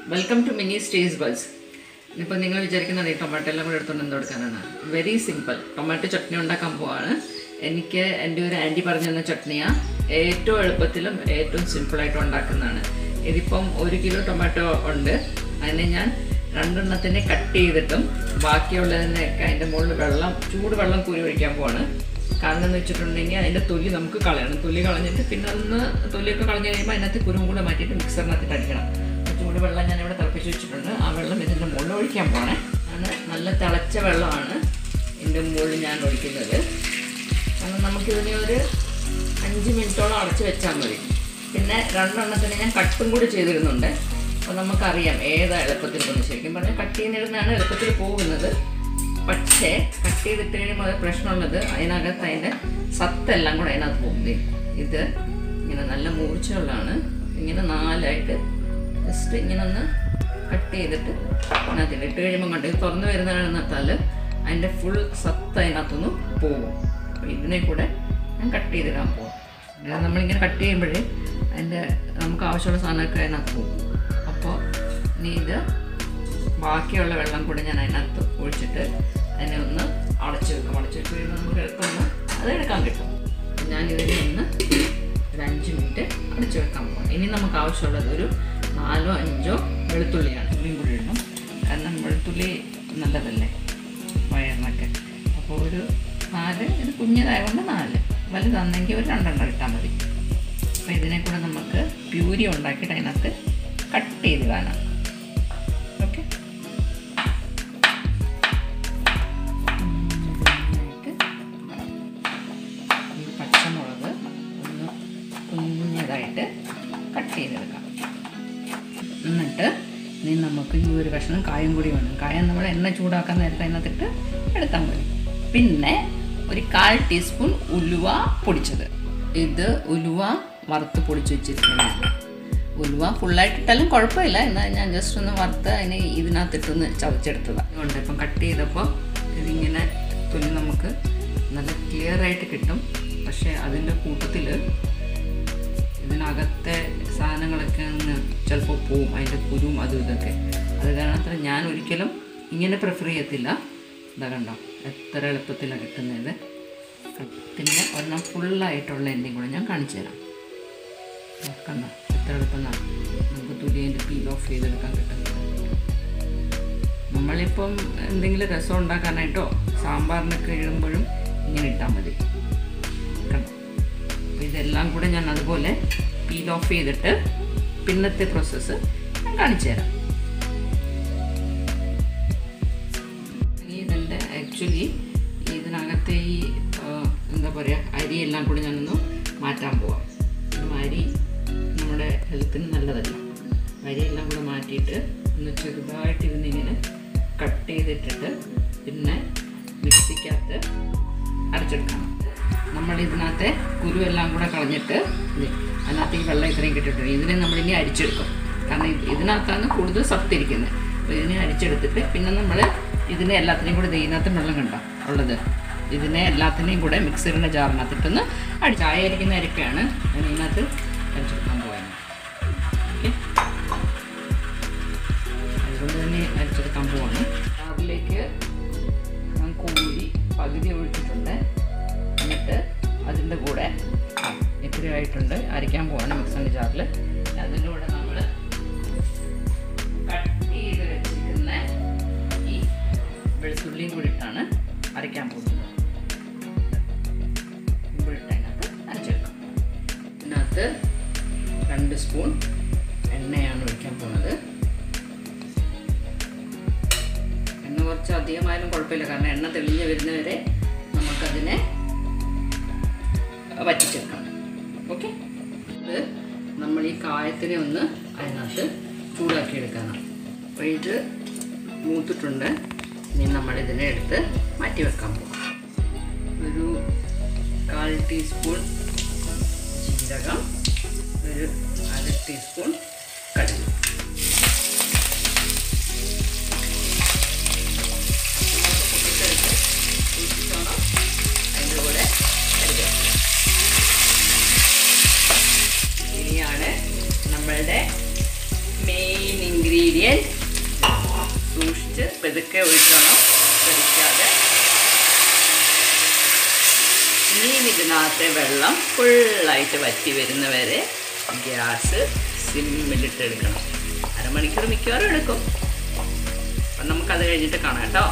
Welcome to mini stays bus ഇപ്പോൾ നിങ്ങൾ വിചാരിക്കുന്നത് ഈ ടൊമാറ്റോ എല്ലാം കൂടെ എടുത്തുകൊണ്ട് എന്ത് കൊടുക്കാനാണ് വെരി സിമ്പിൾ ടൊമാറ്റോ ചട്നി ഉണ്ടാക്കാൻ പോവാണ് എനിക്ക് എൻ്റെ ഒരു ആൻറ്റി പറഞ്ഞു തന്ന ചട്നിയാണ് ഏറ്റവും എളുപ്പത്തിലും ഏറ്റവും സിമ്പിളായിട്ട് ഉണ്ടാക്കുന്നതാണ് ഇതിപ്പം ഒരു കിലോ ടൊമാറ്റോ ഉണ്ട് അതിനെ ഞാൻ രണ്ടെണ്ണത്തിനെ കട്ട് ചെയ്തിട്ടും ബാക്കിയുള്ളതിനെയൊക്കെ അതിൻ്റെ മുകളിൽ വെള്ളം ചൂട് വെള്ളം കുരി ഒഴിക്കാൻ പോവാണ് കാരണം എന്ന് വെച്ചിട്ടുണ്ടെങ്കിൽ അതിൻ്റെ തൊലി നമുക്ക് കളയണം തൊലി കളഞ്ഞിട്ട് പിന്നെ അതൊന്ന് തൊലിയൊക്കെ കളഞ്ഞ് കഴിയുമ്പോൾ അതിനകത്ത് കുരുവും കൂടെ മാറ്റിയിട്ട് മിക്സറിനകത്തിട്ട് അടിക്കണം അപ്പോൾ ചൂട് വെള്ളം ഞാൻ ഇവിടെ തിളപ്പിച്ച് വെച്ചിട്ടുണ്ട് ആ വെള്ളം ഇതിൻ്റെ മുകളിൽ ഒഴിക്കാൻ പോണേ ആണ് നല്ല തിളച്ച വെള്ളമാണ് ഇതിൻ്റെ മുകളിൽ ഞാൻ ഒഴിക്കുന്നത് കാരണം നമുക്കിതിനെ ഒരു അഞ്ച് മിനിറ്റോളം അടച്ച് വെച്ചാൽ മതി പിന്നെ രണ്ടെണ്ണത്തിന് ഞാൻ കട്ടും കൂടി ചെയ്തിരുന്നുണ്ട് അപ്പോൾ നമുക്കറിയാം ഏതാ എളുപ്പത്തിൽ പോകുന്നത് ശരിക്കും പറഞ്ഞാൽ കട്ട് ചെയ്യുന്നിരുന്നാണ് എളുപ്പത്തിൽ പോകുന്നത് പക്ഷേ കട്ട് ചെയ്തിട്ട് കഴിയുമ്പോൾ അത് പ്രശ്നമുള്ളത് അതിനകത്ത് അതിൻ്റെ സത്തെല്ലാം കൂടെ അതിനകത്ത് പോകും ദേ, ഇത് ഇങ്ങനെ നല്ല മൂർച്ചയുള്ളതാണ് ഇങ്ങനെ നാലായിട്ട് ജസ്റ്റ് ഇങ്ങനെ ഒന്ന് കട്ട് ചെയ്തിട്ട് അതിനകത്ത് ഇട്ട് കഴിയുമ്പോൾ കണ്ട് ഇത് തുറന്നു വരുന്നതാണെന്നിട്ടാൽ അതിൻ്റെ ഫുൾ സത്ത് അതിനകത്തുനിന്ന് പോകും അപ്പോൾ ഇതിനെ കൂടെ ഞാൻ കട്ട് ചെയ്തിടാൻ പോകും ഇത് നമ്മളിങ്ങനെ കട്ട് ചെയ്യുമ്പോഴേ അതിൻ്റെ നമുക്ക് ആവശ്യമുള്ള സാധനമൊക്കെ അതിനകത്ത് പോകും അപ്പോൾ ഇനി ഇത് ബാക്കിയുള്ള വെള്ളം കൂടി ഞാൻ അതിനകത്ത് ഒഴിച്ചിട്ട് അതിനെ ഒന്ന് അടച്ചു വെക്കും അടച്ചു വെച്ച് കഴിയുമ്പോൾ നമുക്ക് എളുപ്പമൊന്ന് അത് എടുക്കാൻ കിട്ടും ഞാൻ ഇതിനെ ഒന്ന് ഒരു അഞ്ച് മിനിറ്റ് അടച്ചു വെക്കാൻ പോകാം ഇനി നമുക്ക് ആവശ്യമുള്ളത് ഒരു നാലോ അഞ്ചോ വെളുത്തുള്ളിയാണ് ഉള്ളിയും കൂടി ഇടണം കാരണം വെളുത്തുള്ളി നല്ലതല്ലേ വയറിനൊക്കെ അപ്പോൾ ഒരു നാല് ഇത് കുഞ്ഞതായതുകൊണ്ട് നാല് വലുതാണെങ്കിൽ ഒരു രണ്ടെണ്ണം ഇട്ടാൽ മതി അപ്പോൾ ഇതിനെ കൂടെ നമുക്ക് പ്യൂരി ഉണ്ടാക്കിയിട്ട് അതിനകത്ത് കട്ട് ചെയ്ത് കാണാം ഓക്കെ ഈ പച്ചമുളക് ഒന്ന് കുഞ്ഞതായിട്ട് കട്ട് ചെയ്തെടുക്കാം എന്നിട്ട് ഇനി നമുക്ക് ഈ ഒരു കഷ്ണം കായം കൂടി വേണം കായം നമ്മൾ എണ്ണ ചൂടാക്കാൻ നേരത്തെ അതിനകത്തിട്ട് എടുത്താൽ മതി പിന്നെ ഒരു കാൽ ടീസ്പൂൺ ഉലുവ പൊടിച്ചത് ഇത് ഉലുവ വറുത്ത് പൊടിച്ച് വെച്ചിരിക്കുന്നതാണ് ഉലുവ ഫുള്ളായിട്ട് ഇട്ടാലും കുഴപ്പമില്ല എന്നാൽ ഞാൻ ജസ്റ്റ് ഒന്ന് വറുത്ത് അതിനെ ഇതിനകത്തിട്ടൊന്ന് ചതച്ചെടുത്തതാണ് അതുകൊണ്ട് ഇപ്പം കട്ട് ചെയ്തപ്പോൾ ഇതിങ്ങനെ തൊലി നമുക്ക് നല്ല ക്ലിയർ ആയിട്ട് കിട്ടും പക്ഷേ അതിൻ്റെ കൂട്ടത്തിൽ ഇതിനകത്തെ സാധനങ്ങളൊക്കെ അങ്ങ് ചിലപ്പോൾ പോവും അതിൻ്റെ കുരുവും അതും ഇതൊക്കെ അത് കാരണത്തിൽ ഞാൻ ഒരിക്കലും ഇങ്ങനെ പ്രിഫർ ചെയ്യത്തില്ല ഇതാ കണ്ടോ എത്ര എളുപ്പത്തിലാണ് കിട്ടുന്നത് പിന്നെ ഒരെണ്ണം ഫുള്ളായിട്ടുള്ള എന്തെങ്കിലും കൂടെ ഞാൻ കാണിച്ചു തരാം ദാ കണ്ടോ എത്ര എളുപ്പം ദാ നമുക്ക് തുലിയൻ്റെ പീൽ ഓഫ് ചെയ്തെടുക്കാൻ കിട്ടുന്നത് നമ്മളിപ്പം എന്തെങ്കിലും രസം ഉണ്ടാക്കാനായിട്ടോ സാമ്പാറിനൊക്കെ ഇടുമ്പോഴും ഇങ്ങനെ ഇട്ടാൽ മതി കണ്ടോ അപ്പോൾ ഇതെല്ലാം കൂടെ ഞാൻ അതുപോലെ പീൽ ഓഫ് ചെയ്തിട്ട് പിന്നത്തെ പ്രോസസ്സ് ഞാൻ കാണിച്ചു തരാം ഇനി ഇതിൻ്റെ ആക്ച്വലി ഇതിനകത്തെ ഈ ആ, എന്താ പറയുക അരിയെല്ലാം കൂടി ഞാനൊന്ന് മാറ്റാൻ പോവാം ഉം, അരി നമ്മുടെ ഹെൽത്തിന് നല്ലതല്ല അരിയെല്ലാം കൂടെ മാറ്റിയിട്ട് ഒന്ന് ചെറുതായിട്ട് ഇതിനിങ്ങനെ കട്ട് ചെയ്തിട്ടിട്ട് പിന്നെ മിക്സിക്കകത്ത് അരച്ചെടുക്കണം നമ്മൾ ഇതിനകത്തെ കുരു എല്ലാം കൂടെ കളഞ്ഞിട്ട് ഇത് അതിനകത്ത് ഈ വെള്ളം ഇത്രയും കിട്ടിയിട്ടുണ്ട് ഇതിനെ നമ്മളിനി അരിച്ചെടുക്കും കാരണം ഇത് ഇതിനകത്താണ് കൂടുതൽ സത്തിരിക്കുന്നത് അപ്പോൾ ഇതിനെ അരിച്ചെടുത്തിട്ട് പിന്നെ നമ്മൾ ഇതിനെ എല്ലാത്തിനെയും കൂടെ ദേ ഇതിനകത്ത് വെള്ളം കണ്ടോ ഉള്ളത് ഇതിനെ എല്ലാത്തിനെയും കൂടെ മിക്സറിൻ്റെ ജാറിനകത്തിട്ടൊന്ന് അടി ചായ അരിക്കുന്ന അരിപ്പയാണ് ഞാൻ ഇതിനകത്ത് അരിച്ചെടുക്കാൻ പോയത് ഓക്കെ അതുകൊണ്ട് തന്നെ അരിച്ചെടുക്കാൻ പോവാണ് അതിലേക്ക് ഞാൻ കോരി പകുതി ഒഴിച്ചിട്ടുണ്ട് എന്നിട്ട് അതിൻ്റെ കൂടെ ആ, ഇത്രയായിട്ടുണ്ട് അരയ്ക്കാൻ പോവാണ് മിക്സറിൻ്റെ ജാറിൽ അതിൻ്റെ കൂടെ നമ്മൾ കട്ട് ചെയ്ത് വെച്ചിരിക്കുന്ന ഈ വെളുത്തുള്ളിയും കൂടി ഇട്ടാണ് അരയ്ക്കാൻ പോകുന്നത് കൂടി ഇട്ട് അതിനകത്ത് അരച്ചെടുക്കാം ഇതിനകത്ത് രണ്ട് സ്പൂൺ എണ്ണയാണ് ഒഴിക്കാൻ പോകുന്നത് എണ്ണ കുറച്ച് അധികമായാലും കുഴപ്പമില്ല കാരണം എണ്ണ തെളിഞ്ഞ് വരുന്നവരെ നമുക്കതിനെ വറ്റിച്ചെടുക്കണം ഓക്കെ ഇത് നമ്മൾ ഈ കായത്തിനെ ഒന്ന് അതിനകത്ത് ചൂടാക്കി എടുക്കണം അപ്പോൾ ഇത് മൂത്തിട്ടുണ്ട് ഇനി നമ്മളിതിനെ എടുത്ത് മാറ്റി വെക്കാൻ പോകാം ഒരു കാൽ ടീസ്പൂൺ ജീരകം ഒരു അര ടീസ്പൂൺ കടുക് പൊട്ടിച്ചെടുത്ത് ഒഴിച്ചിട്ടാണ് അതിൻ്റെ കൂടെ കടുക് ഇനിയാണ് നമ്മളുടെ മെയിൻ ഇൻഗ്രീഡിയൻ പെതുക്കെ ഒഴിക്കണം തെറിക്കാതെ ഇനിയും ഇതിനകത്തെ വെള്ളം ഫുള്ളായിട്ട് വറ്റി വരുന്നവരെ ഗ്യാസ് സിമ്മിലിട്ട് എടുക്കണം അരമണിക്കൂർ മിക്കവാറും എടുക്കും അപ്പം നമുക്കത് കഴിഞ്ഞിട്ട് കാണാം കേട്ടോ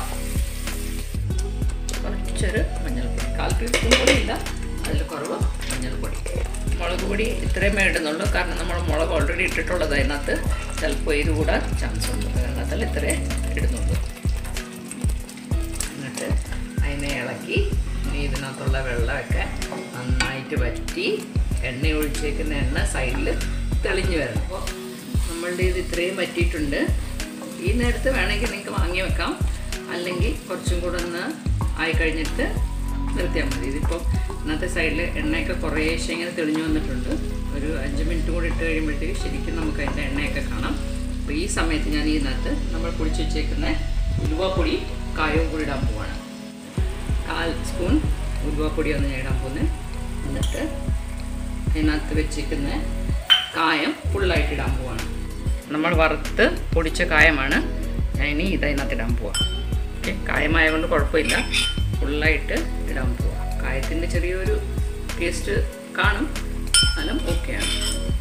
കുറച്ചൊരു മഞ്ഞൾപ്പൊടി കാൽ ടീസ്പൂൺ കൂടി ഇല്ല അതിൽ കുറവ് മഞ്ഞൾപ്പൊടി മുളക് പൊടി ഇത്രയും ഇടുന്നുള്ളൂ കാരണം നമ്മൾ മുളക് ഓൾറെഡി ഇട്ടിട്ടുള്ളത് അതിനകത്ത് ചിലപ്പോൾ ഇത് കൂടാൻ ചാൻസ് ഉണ്ട് അതിനകത്തല്ല ഇത്രേ ഇടുന്നുള്ളൂ എന്നിട്ട് അതിനെ ഇളക്കി ഇനി ഇതിനകത്തുള്ള വെള്ളമൊക്കെ നന്നായിട്ട് വറ്റി എണ്ണ ഒഴിച്ചേക്കുന്ന എണ്ണ സൈഡിൽ തെളിഞ്ഞു വരണം അപ്പോൾ നമ്മളുടെ ഇത് ഇത്രയും വറ്റിയിട്ടുണ്ട് ഈ നേരത്ത് വേണമെങ്കിൽ നിങ്ങൾക്ക് വാങ്ങി വെക്കാം അല്ലെങ്കിൽ കുറച്ചും കൂടെ ഒന്ന് ആയി കഴിഞ്ഞിട്ട് നിർത്തിയാൽ മതി ഇതിപ്പോൾ ഇന്നത്തെ സൈഡിൽ എണ്ണയൊക്കെ കുറേശ്ശെ ഇങ്ങനെ തെളിഞ്ഞു വന്നിട്ടുണ്ട് ഒരു അഞ്ച് മിനിറ്റ് കൂടി ഇട്ട് കഴിയുമ്പോഴത്തേക്ക് ശരിക്കും നമുക്ക് അതിൻ്റെ എണ്ണയൊക്കെ കാണാം അപ്പോൾ ഈ സമയത്ത് ഞാൻ ഇതിനകത്ത് നമ്മൾ പൊടിച്ച് വെച്ചേക്കുന്ന ഉലുവപ്പൊടി കായവും കൂടി ഇടാൻ പോവാണ് കാൽ സ്പൂൺ ഉലുവപ്പൊടി ഒന്ന് ഞാൻ ഇടാൻ പോകുന്നത് എന്നിട്ട് അതിനകത്ത് വെച്ചേക്കുന്ന കായം ഫുള്ളായിട്ട് ഇടാൻ പോവാണ് നമ്മൾ വറുത്ത് പൊടിച്ച കായമാണ് ഞാൻ ഇനി ഇത് അതിനകത്ത് ഇടാൻ പോവാം ഓക്കെ കായമായതുകൊണ്ട് കുഴപ്പമില്ല ഫുള്ളായിട്ട് ഇടാൻ പോവാം കായത്തിൻ്റെ ചെറിയൊരു ടേസ്റ്റ് കാണും എന്നാലും ഓക്കെയാണ്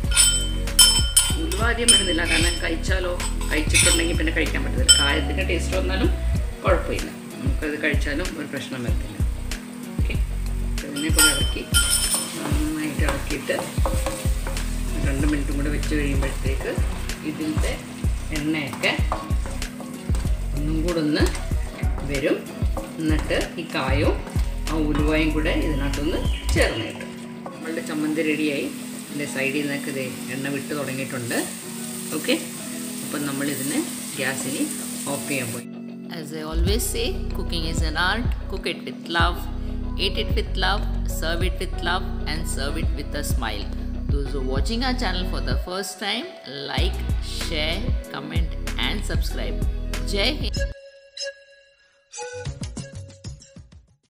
ഉലുവ ആദ്യം വരുന്നില്ല കാരണം കഴിച്ചാലോ കഴിച്ചിട്ടുണ്ടെങ്കിൽ പിന്നെ കഴിക്കാൻ പറ്റത്തില്ല കായത്തിൻ്റെ ടേസ്റ്റ് വന്നാലും കുഴപ്പമില്ല നമുക്കത് കഴിച്ചാലും ഒരു പ്രശ്നം വരത്തില്ല ഓക്കെ ഇതിനെ കൂടെ ഇളക്കി നന്നായിട്ട് ഇളക്കിയിട്ട് രണ്ട് മിനിറ്റും കൂടെ വെച്ച് കഴിയുമ്പോഴത്തേക്ക് ഇതിൻ്റെ എണ്ണയൊക്കെ ഒന്നും കൂടെ ഒന്ന് വരും എന്നിട്ട് ഈ കായവും ആ ഉലുവയും കൂടെ ഇതിനകത്തൊന്ന് ചേർന്ന് കിട്ടും നമ്മളുടെ ചമ്മന്തി റെഡിയായി ഇതിൻ്റെ സൈഡിൽ നിന്നൊക്കെ ഇത് എണ്ണ വിട്ട് തുടങ്ങിയിട്ടുണ്ട് ഓക്കെ അപ്പം നമ്മളിതിനെ ഗ്യാസിന് ഓഫ് ചെയ്യാൻ പോയി As I always say, cooking is an art. Cook it with love, eat it with love, serve it with love, and serve it with a smile. Those who are watching our channel for the first time, like, share, comment, and subscribe. Jai Hind.